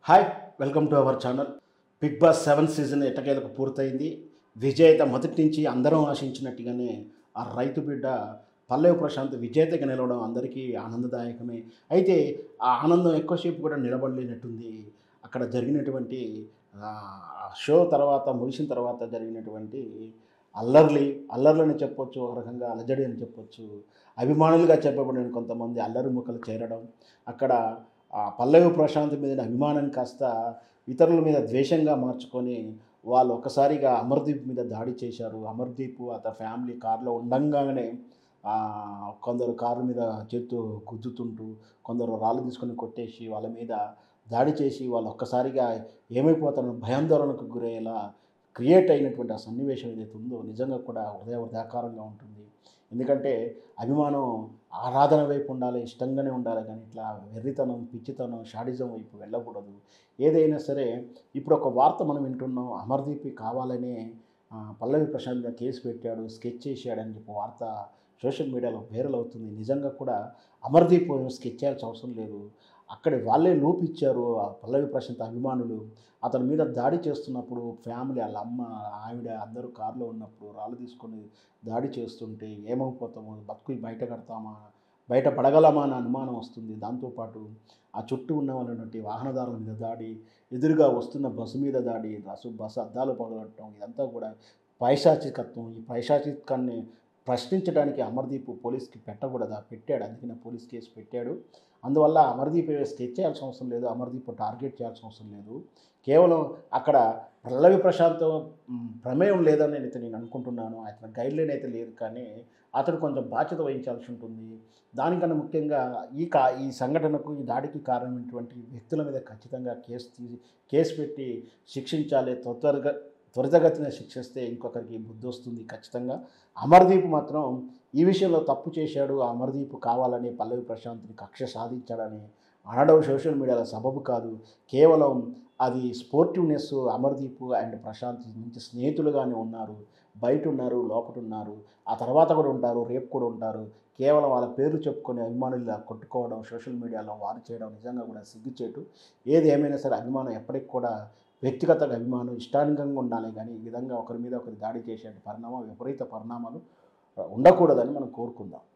hi welcome to our channel Bigg Boss seven season ఎట్టకేలకు పూర్తయింది విజేత మొదటి నుంచి అందరం ఆశించినట్టుగానే ఆ రైతు బిడ్డ పల్లవి ప్రశాంత్ విజేతగా నిలవడం అందరికీ ఆనందదాయకమే అయితే ఆ ఆనందం ఎక్కువసేపు కూడా నిలబడలేనట్టుంది అక్కడ జరిగినటువంటి ఆ, షో తర్వాత ముగిసిన తర్వాత జరిగినటువంటి అల్లర్లి అల్లర్లని చెప్పొచ్చు ఒక రకంగా అలజడి అని చెప్పొచ్చు అభిమానులుగా చెప్పబడిన కొంతమంది అల్లరి ముక్కలు చేరడం అక్కడ ఆ పల్లవి ప్రశాంత్ మీద అభిమానాన్ని కాస్త ఇతరుల మీద ద్వేషంగా మార్చుకొని వాళ్ళు ఒక్కసారిగా అమర్దీప్ మీద దాడి చేశారు అమర్దీప్ అతని ఫ్యామిలీ కారులో ఉండంగానే ఆ, కొందరు కారు మీద చేత్తు గుద్దుతుంటూ కొందరు రాళ్ళు తీసుకొని కొట్టేసి వాళ్ళ మీద దాడి చేసి వాళ్ళు ఒక్కసారిగా ఏమైపోతారో భయాందోళనకు గురయ్యేలా క్రియేట్ అయినటువంటి ఆ సన్నివేశం ఏదైతే ఉందో నిజంగా కూడా హృదయ హృదయాకారంగా ఉంటుంది ఎందుకంటే అభిమానం ఆరాధన వైపు ఉండాలి ఇష్టంగానే ఉండాలి కానీ ఇట్లా వెర్రితనం పిచ్చితనం షాడిజం వైపు వెళ్ళకూడదు ఏదైనా సరే ఇప్పుడు ఒక వార్త మనం వింటున్నాం అమర్దీప్ కావాలనే ఆ, పల్లవి ప్రశాంత్ మీద కేసు పెట్టాడు స్కెచ్ చేశాడని చెప్పి వార్త సోషల్ మీడియాలో వైరల్ అవుతుంది నిజంగా కూడా అమర్దీప్ స్కెచ్ చేయాల్సిన అవసరం లేదు అక్కడి వాళ్ళే లూప్ ఇచ్చారు ఆ పల్లవి ప్రశాంత్ అభిమానులు అతని మీద దాడి చేస్తున్నప్పుడు ఫ్యామిలీ వాళ్ళ అమ్మ ఆవిడ అందరూ కారులో ఉన్నప్పుడు రాళ్ళు తీసుకొని దాడి చేస్తుంటే ఏమైపోతామో బతుకు బయట కడతామా బయట పడగలమా అన్న అనుమానం వస్తుంది దాంతోపాటు ఆ చుట్టూ ఉన్న వాళ్ళటువంటి వాహనదారుల మీద దాడి ఎదురుగా వస్తున్న బస్సు మీద దాడి బస్సు బస్సు అద్దాలు పగలటం ఇదంతా కూడా పైశాచికత్వం ఈ పైశాచికాన్ని ప్రశ్నించడానికి అమర్దీప్ పోలీస్కి పెట్టకూడదా పెట్టాడు అందుకనే పోలీస్ కేసు పెట్టాడు అందువల్ల అమర్దీప్ స్కెచ్ చేయాల్సిన అవసరం లేదు అమర్దీప్ టార్గెట్ చేయాల్సిన అవసరం లేదు కేవలం అక్కడ పల్లవి ప్రశాంత్ మ్, ప్రమేయం లేదని అయితే నేను అనుకుంటున్నాను అతని గైడ్ లైన్ అయితే లేదు కానీ అతడు కొంచెం బాధ్యత వహించాల్సి ఉంటుంది దానికన్నా ముఖ్యంగా ఈ కా ఈ సంఘటనకు ఈ దాడికి కారణమైనటువంటి వ్యక్తుల మీద ఖచ్చితంగా కేసు తీసి కేసు పెట్టి శిక్షించాలి త్వరగా త్వరితగతిన శిక్షిస్తే ఇంకొకరికి బుద్ధి వస్తుంది ఖచ్చితంగా అమర్దీప్ మాత్రం ఈ విషయంలో తప్పు చేశాడు ఆ అమర్దీప్ కావాలని పల్లవి ప్రశాంత్ని కక్ష సాధించాడని అనడం సోషల్ మీడియాలో సబబు కాదు కేవలం అది స్పోర్టివ్నెస్ అమర్దీప్ అండ్ ప్రశాంత్ మంచి స్నేహితులుగానే ఉన్నారు బయట ఉన్నారు లోపల ఉన్నారు ఆ తర్వాత కూడా ఉంటారు రేపు కూడా ఉంటారు కేవలం వాళ్ళ పేర్లు చెప్పుకొని అభిమానులు కొట్టుకోవడం సోషల్ మీడియాలో వారు చేయడం నిజంగా కూడా సిగ్గుచేటు ఏది ఏమైనా సరే అభిమానం ఎప్పటికి కూడా వ్యక్తిగత అభిమానం ఇష్టానికంగా ఉండాలి కానీ ఈ విధంగా ఒకరి మీద ఒకరి దాడి చేసే పరిణామం విపరీత పరిణామాలు ఉండకూడదని మనం కోరుకుందాం